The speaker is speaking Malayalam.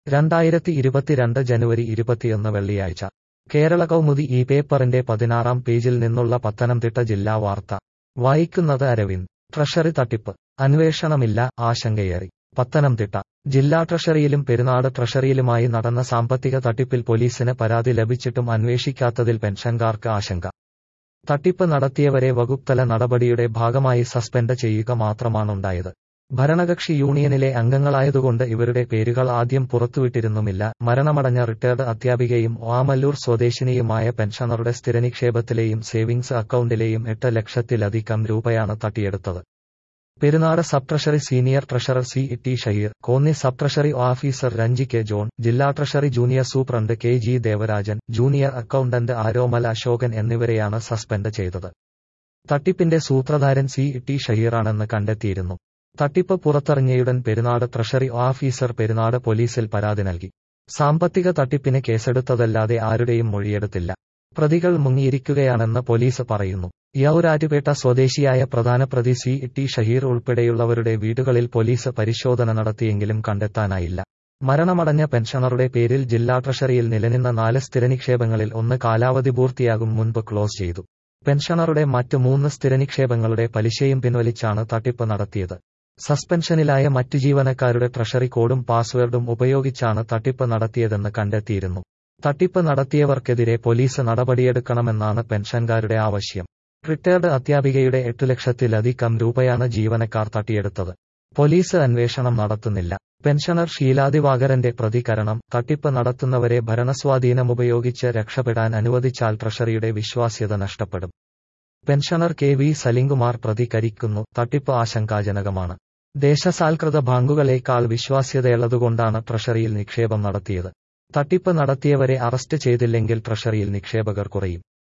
രണ്ടായിരത്തി ഇരുപത്തിരണ്ട് ജനുവരി ഇരുപത്തിയൊന്ന് വെള്ളിയാഴ്ച കേരള കൗമുദി ഈ പേപ്പറിന്റെ പതിനാറാം പേജിൽ നിന്നുള്ള പത്തനംതിട്ട ജില്ലാ വാർത്ത വായിക്കുന്നത് അരവിന്ദ് ട്രഷറി തട്ടിപ്പ് അന്വേഷണമില്ല ആശങ്കയേറി പത്തനംതിട്ട ജില്ലാ ട്രഷറിയിലും പെരുന്നാട് ട്രഷറിയിലുമായി നടന്ന സാമ്പത്തിക തട്ടിപ്പിൽ പോലീസിന് പരാതി ലഭിച്ചിട്ടും അന്വേഷിക്കാത്തതിൽ പെൻഷൻകാർക്ക് ആശങ്ക തട്ടിപ്പ് നടത്തിയവരെ വകുപ്തല നടപടിയുടെ ഭാഗമായി സസ്പെൻഡ് ചെയ്യുക മാത്രമാണുണ്ടായത് ഭരണകക്ഷി യൂണിയനിലെ അംഗങ്ങളായതുകൊണ്ട് ഇവരുടെ പേരുകൾ ആദ്യം പുറത്തുവിട്ടിരുന്നുമില്ല മരണമടഞ്ഞ റിട്ടയർഡ് അധ്യാപികയും ഓമല്ലൂർ സ്വദേശിനിയുമായ പെൻഷനറുടെ സ്ഥിരനിക്ഷേപത്തിലെയും സേവിങ്സ് അക്കൗണ്ടിലെയും എട്ട് ലക്ഷത്തിലധികം രൂപയാണ് തട്ടിയെടുത്തത് Perunad sub treasury senior treasurer C T Shaheer Konni sub treasury officer Ranji K John ജില്ലാ treasury junior superintendent K G Devarajan junior accountant Aromal Ashokan എന്നിവരെയാണ് സസ്പെൻഡ് ചെയ്തത് തട്ടിപ്പിന്റെ സൂത്രധാരൻ സി ടി ഷഹീറാണെന്ന് കണ്ടെത്തിയിരുന്നു തട്ടിപ്പ് പുറത്തിറങ്ങിയുടൻ പെരുന്നാട് ട്രഷറി ഓഫീസർ പെരുന്നാട് പോലീസിൽ പരാതി നൽകി സാമ്പത്തിക തട്ടിപ്പിന് കേസെടുത്തതല്ലാതെ ആരുടെയും മൊഴിയെടുത്തില്ല പ്രതികൾ മുങ്ങിയിരിക്കുകയാണെന്ന് പോലീസ് പറയുന്നു യൗരാറ്റുപേട്ട സ്വദേശിയായ പ്രധാന പ്രതി സി ടി ഷഹീർ ഉൾപ്പെടെയുള്ളവരുടെ വീടുകളിൽ പോലീസ് പരിശോധന നടത്തിയെങ്കിലും കണ്ടെത്താനായില്ല മരണമടഞ്ഞ പെൻഷനറുടെ പേരിൽ ജില്ലാ ട്രഷറിയിൽ നിലനിന്ന നാല് സ്ഥിരനിക്ഷേപങ്ങളിൽ ഒന്ന് കാലാവധി പൂർത്തിയാകും മുൻപ് ക്ലോസ് ചെയ്തു പെൻഷനറുടെ മറ്റ് മൂന്ന് സ്ഥിരനിക്ഷേപങ്ങളുടെ പലിശയും പിൻവലിച്ചാണ് തട്ടിപ്പ് നടത്തിയത് സസ്പെൻഷനിലായ മറ്റു ജീവനക്കാരുടെ ട്രഷറി കോഡും പാസ്വേഡും ഉപയോഗിച്ചാണ് തട്ടിപ്പ് നടത്തിയതെന്ന് കണ്ടെത്തിയിരുന്നു തട്ടിപ്പ് നടത്തിയവർക്കെതിരെ പോലീസ് നടപടിയെടുക്കണമെന്നാണ് പെൻഷൻകാരുടെ ആവശ്യം റിട്ടയർഡ് അധ്യാപികയുടെ എട്ട് ലക്ഷത്തിലധികം രൂപയാണ് ജീവനക്കാർ തട്ടിയെടുത്തത് പോലീസ് അന്വേഷണം നടത്തുന്നില്ല പെൻഷനർ ഷീലാദിവാകരന്റെ പ്രതികരണം തട്ടിപ്പ് നടത്തുന്നവരെ ഭരണസ്വാധീനമുപയോഗിച്ച് രക്ഷപ്പെടാൻ അനുവദിച്ചാൽ ട്രഷറിയുടെ വിശ്വാസ്യത നഷ്ടപ്പെടും പെൻഷനർ കെ വി സലിംകുമാർ പ്രതികരിക്കുന്നു തട്ടിപ്പ് ആശങ്കാജനകമാണ് ദേശസാൽകൃത ബാങ്കുകളേക്കാൾ വിശ്വാസ്യതയുള്ളതുകൊണ്ടാണ് ട്രഷറിയിൽ നിക്ഷേപം നടത്തിയത് തട്ടിപ്പ് നടത്തിയവരെ അറസ്റ്റ് ചെയ്തില്ലെങ്കിൽ ട്രഷറിയിൽ നിക്ഷേപകർ കുറയും